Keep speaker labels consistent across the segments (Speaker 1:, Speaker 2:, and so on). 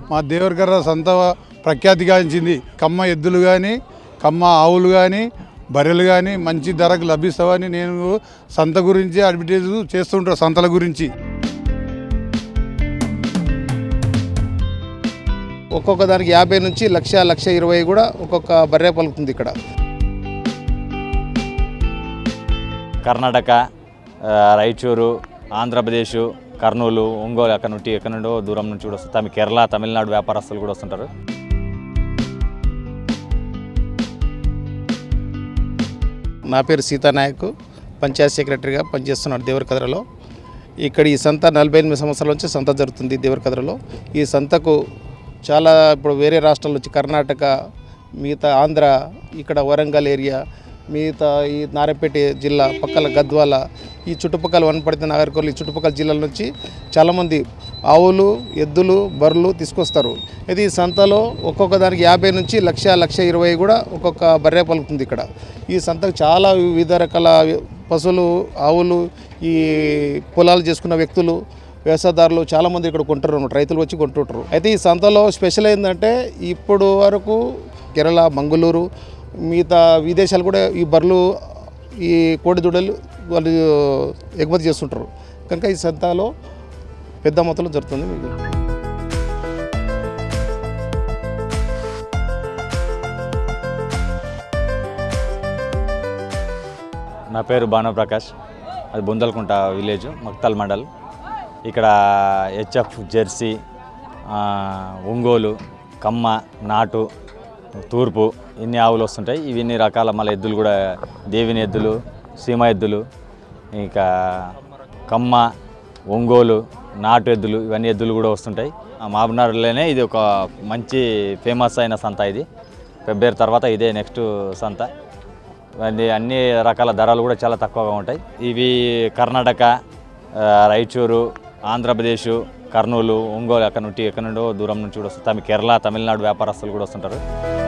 Speaker 1: మా దేవరకర్ర సంత ప్రఖ్యాతిగాంచింది కమ్మ ఎద్దులు కానీ కమ్మ ఆవులు కానీ బర్రెలు కానీ మంచి ధరకు లభిస్తావని నేను సంత గురించి అడ్వర్టైజ్ చేస్తుంటాను సంతల గురించి
Speaker 2: ఒక్కొక్క దానికి యాభై నుంచి లక్ష లక్ష ఇరవై కూడా ఒక్కొక్క బర్రె పలుకుతుంది ఇక్కడ
Speaker 3: కర్ణాటక ఆ, రాయచూరు ఆంధ్రప్రదేశ్ కర్నూలు ఒంగోలు అక్కడ నుండి ఎక్కడ నుండో దూరం నుంచి కూడా వస్తారు తమ కేరళ తమిళనాడు వ్యాపారస్తులు కూడా వస్తుంటారు
Speaker 2: నా పేరు సీతానాయక్ పంచాయత్ సెక్రటరీగా పనిచేస్తున్నాడు దేవరకద్రలో ఇక్కడ ఈ సంత నలభై ఎనిమిది సంవత్సరాల నుంచి సంత జరుగుతుంది దేవరకద్రలో ఈ సంతకు చాలా ఇప్పుడు వేరే రాష్ట్రాల నుంచి కర్ణాటక మిగతా ఆంధ్ర ఇక్కడ వరంగల్ ఏరియా మిగతా ఈ నారాయణపేట జిల్లా పక్కల గద్వాల ఈ చుట్టుపక్కల వనపడితే నాగర్కర్లు ఈ చుట్టుపక్కల జిల్లాల నుంచి చాలామంది ఆవులు ఎద్దులు బర్రెలు తీసుకొస్తారు ఇది ఈ సంతలో ఒక్కొక్క దానికి యాభై నుంచి లక్ష లక్ష ఇరవై కూడా ఒక్కొక్క బర్రె పలుకుతుంది ఇక్కడ ఈ సంతకు చాలా వివిధ రకాల పశువులు ఆవులు ఈ పొలాలు చేసుకున్న వ్యక్తులు వ్యవసాయదారులు చాలామంది ఇక్కడ కొంటారు అన్నమాట రైతులు వచ్చి కొంటుంటారు అయితే ఈ సంతలో స్పెషల్ ఏంటంటే ఇప్పుడు వరకు కేరళ మంగళూరు మిగతా విదేశాలు కూడా ఈ బర్రెలు ఈ కోడి దూడలు వాళ్ళు ఎగుమతి చేస్తుంటారు కనుక ఈ సంతలో పెద్ద మొత్తంలో జరుగుతుంది మీకు
Speaker 3: నా పేరు భానుప్రకాష్ అది బుందల్కుంట విలేజ్ మక్తల్ మండల్ ఇక్కడ హెచ్ఎఫ్ జెర్సీ ఆ, ఒంగోలు కమ్మ నాటు తూర్పు ఇన్ని ఆవులు వస్తుంటాయి ఇవి ఇన్ని రకాల మళ్ళీ ఎద్దులు కూడా దేవిని ఎద్దులు సీమ ఎద్దులు ఇంకా కమ్మ ఒంగోలు నాటు ఎద్దులు ఇవన్నీ ఎద్దులు కూడా వస్తుంటాయి ఆ మాబనాడులోనే ఇది ఒక మంచి ఫేమస్ అయిన సంత ఇది ఫిబ్రవరి తర్వాత ఇదే నెక్స్ట్ సంత ఇవన్నీ అన్ని రకాల ధరలు కూడా చాలా తక్కువగా ఉంటాయి ఇవి కర్ణాటక ఆ, రాయచూరు ఆంధ్రప్రదేశ్ కర్నూలు ఒంగోలు అక్కడ నుండి ఎక్కడ నుండో దూరం నుంచి కూడా వస్తారు తమ కేరళ తమిళనాడు వ్యాపారస్తులు కూడా వస్తుంటారు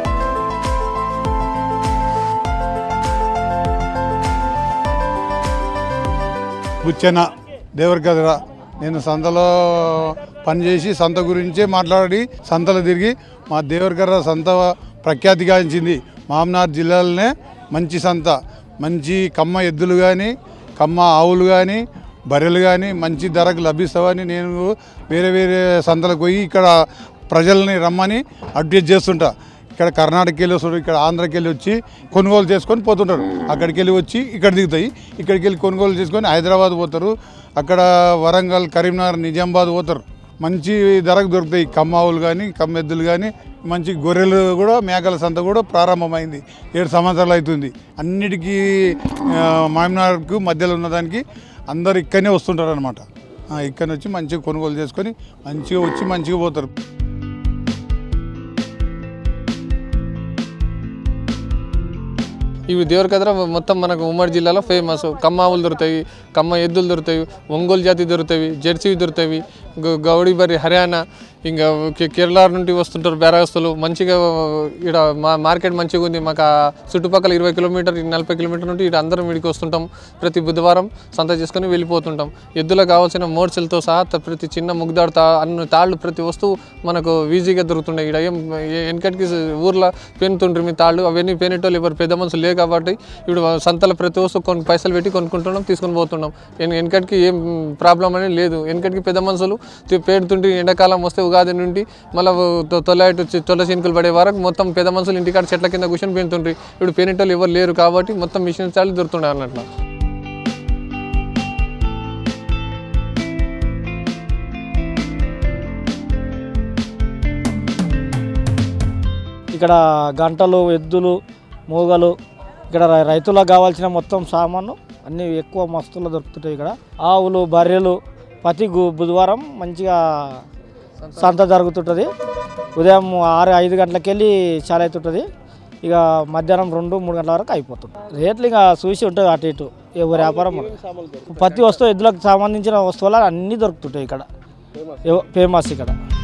Speaker 1: బుచ్చెన దేవరకద్ర నేను సంతలో పనిచేసి సంత గురించే మాట్లాడి సంతలు తిరిగి మా దేవరకర్ర సంత ప్రఖ్యాతిగాంచింది మామనార్ జిల్లాలోనే మంచి సంత మంచి కమ్మ ఎద్దులు కానీ కమ్మ ఆవులు కానీ బర్రెలు కానీ మంచి ధరకు లభిస్తావని నేను వేరే వేరే సంతలకు పోయి ఇక్కడ ప్రజల్ని రమ్మని అడ్వైజ్ చేస్తుంటా ఇక్కడ కర్ణాటకకి వెళ్ళి వస్తారు ఇక్కడ ఆంధ్రాకి వెళ్ళి వచ్చి కొనుగోలు చేసుకొని పోతుంటారు అక్కడికి వెళ్ళి వచ్చి ఇక్కడ దిగుతాయి ఇక్కడికి వెళ్ళి కొనుగోలు చేసుకొని హైదరాబాద్ పోతారు అక్కడ వరంగల్ కరీంనగర్ నిజామాబాద్ పోతారు మంచి ధరకు దొరుకుతాయి కమ్మావులు కానీ కమ్మెద్దులు కానీ మంచి గొర్రెలు కూడా మేకల సంత కూడా ప్రారంభమైంది ఏడు సంవత్సరాలు అవుతుంది అన్నిటికీ ఆ, మామినార్కు మధ్యలో ఉన్నదానికి అందరు ఇక్కడనే వస్తుంటారు అనమాట ఇక్కడ వచ్చి మంచిగా కొనుగోలు చేసుకొని మంచిగా వచ్చి మంచిగా పోతారు
Speaker 4: ఇవి దేవరకద్ర మొత్తం మనకు ఉమ్మడి జిల్లాలో ఫేమస్ కమ్మ ఆవులు దొరుకుతాయి కమ్మ ఎద్దులు దొరుకుతాయి ఒంగోలు జాతి దొరుకుతాయి జెర్సీ దొరుకుతాయి గ- గౌడి బరి హర్యానా ఇంకా కే- కేరళ నుండి వస్తుంటారు బేరగస్తులు మంచిగా ఇక్కడ మా మార్కెట్ మంచిగా ఉంది మాకు ఆ చుట్టుపక్కల ఇరవై కిలోమీటర్ నలభై కిలోమీటర్ నుండి ఇక్కడ అందరం ఇడికి వస్తుంటాం ప్రతి బుధవారం సంత చేసుకొని వెళ్ళిపోతుంటాం ఎద్దులకు కావాల్సిన మోడ్సెల్తో సహా త- ప్రతి చిన్న ముగ్దాడు తా అన్ని తాళ్ళు ప్రతి వస్తువు మనకు ఈజీగా దొరుకుతుండే ఇక్కడ ఏం ఏ- వెనకటికి ఊర్లో పెనుతుండ్రి మీ తాళ్ళు అవన్నీ పెనేటోళ్ళు ఎవరు పెద్ద మనుషులు లేవు కాబట్టి ఇప్పుడు సంతల ప్రతి వస్తువు కొన్ని పైసలు పెట్టి కొనుక్కుంటున్నాం తీసుకొని పోతున్నాం వెన- వెనకటికి ఏం ప్రాబ్లం అనేది లేదు వెనకటికి పెద్ద మనుషులు తి- పేడుతుంటే ఎండాకాలం వస్తే ఉగాది నుండి మళ్ళీ తొలటి వచ్చి తొల చినుకులు పడే వరకు మొత్తం పెద్ద మనుషులు ఇంటికాడ చెట్ల కింద కూర్చొని పెంటుండ్రి ఇప్పుడు పెనేటోళ్ళు ఎవరు లేరు కాబట్టి మొత్తం మిషన్ చాలు దొరుకుతుండే అన్నట్లు
Speaker 5: ఇక్కడ గంటలు ఎద్దులు మూగలు ఇక్కడ రై- రైతులకు కావాల్సిన మొత్తం సామాను అన్నీ ఎక్కువ మస్తులో దొరుకుతుంటాయి ఇక్కడ ఆవులు బర్రెలు ప్రతి గు- బుధవారం మంచిగా సంత జరుగుతుంటుంది ఉదయం ఆరు ఐదు గంటలకు వెళ్ళి చాలా అవుతుంటుంది ఇక మధ్యాహ్నం రెండు మూడు గంటల వరకు అయిపోతుంది రేట్లు ఇక చూసి ఉంటుంది అటు ఇటు ఎవరి వ్యాపారం ప్రతి వస్తువు ఎద్దులకు సంబంధించిన వస్తువులు అన్నీ దొరుకుతుంటాయి ఇక్కడ ఎవ- ఫేమస్ ఇక్కడ